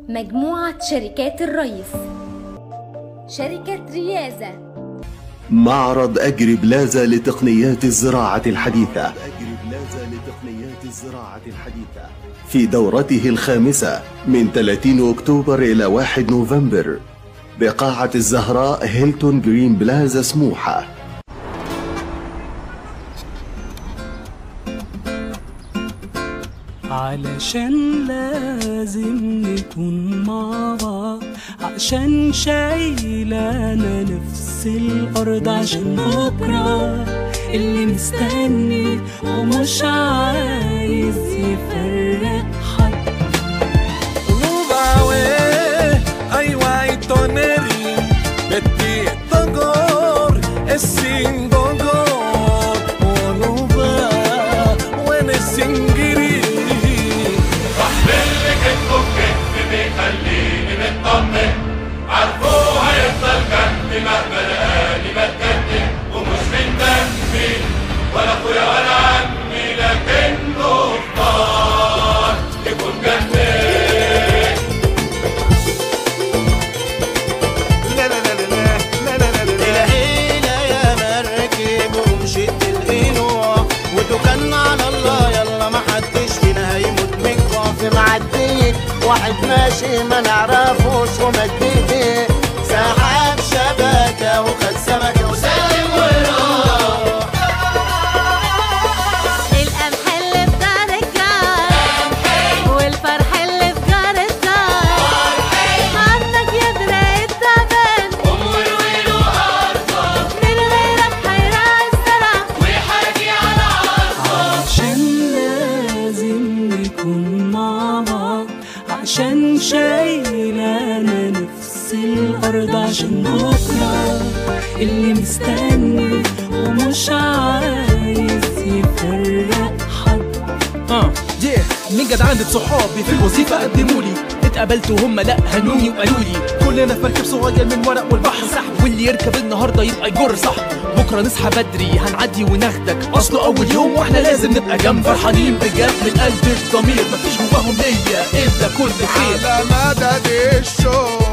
مجموعة شركات الرئيس شركة ريازة معرض أجري بلازا لتقنيات الزراعة الحديثة أجري بلازا لتقنيات الزراعة الحديثة في دورته الخامسة من 30 أكتوبر إلى 1 نوفمبر بقاعة الزهراء هيلتون جرين بلازا سموحة علشان لازم نكون مع بعض عشان شايلانا نفس الأرض عشان بكرة اللي مستني ومش عايز يفرق حد Rubawe, ai guai toneri, beti togor, esin gogor, onuba, wen esingiri. اللي كتفه بكتف بيخليني مطمن عارفه هيفضل جنبي مهما لقاني بتكتم ومش من دمي ولا اخويا ولا عمي لكنه اختار يكون جنبي لا لا لا لا لا لا لا لا لا. العيلة يا مركب ومشيت القنوع وتوكلنا على الله يلا ما حدش فينا هيموت من جوع في معديك واحد ماشي ما نعرفوش ومد ايديه سحب شبكة وخد سمكة وسلم وراح القمح اللي في دار الجار والفرح اللي في جار الدار عندك يدرى التعبان من غيرك هيرعى الزرع عشان لازم نكون مع بعض عشان شايلانا نفس الأرض عشان بكرة اللي مستني ومش عايز يفرق حد اه yeah. من جدعانة صحابي في الوظيفة قدمولي اتقابلت وهم لا هنوني وقالوا لي كلنا في مركب صغير من ورق والبحر سحب واللي يركب النهارده يبقى يجر صح بكره نصحى بدري هنعدي وناخدك اصله اول يوم واحنا لازم نبقى جنب فرحانين بجد من قلب الضمير مفيش جواهم نية الا كل خير على مدد الشوق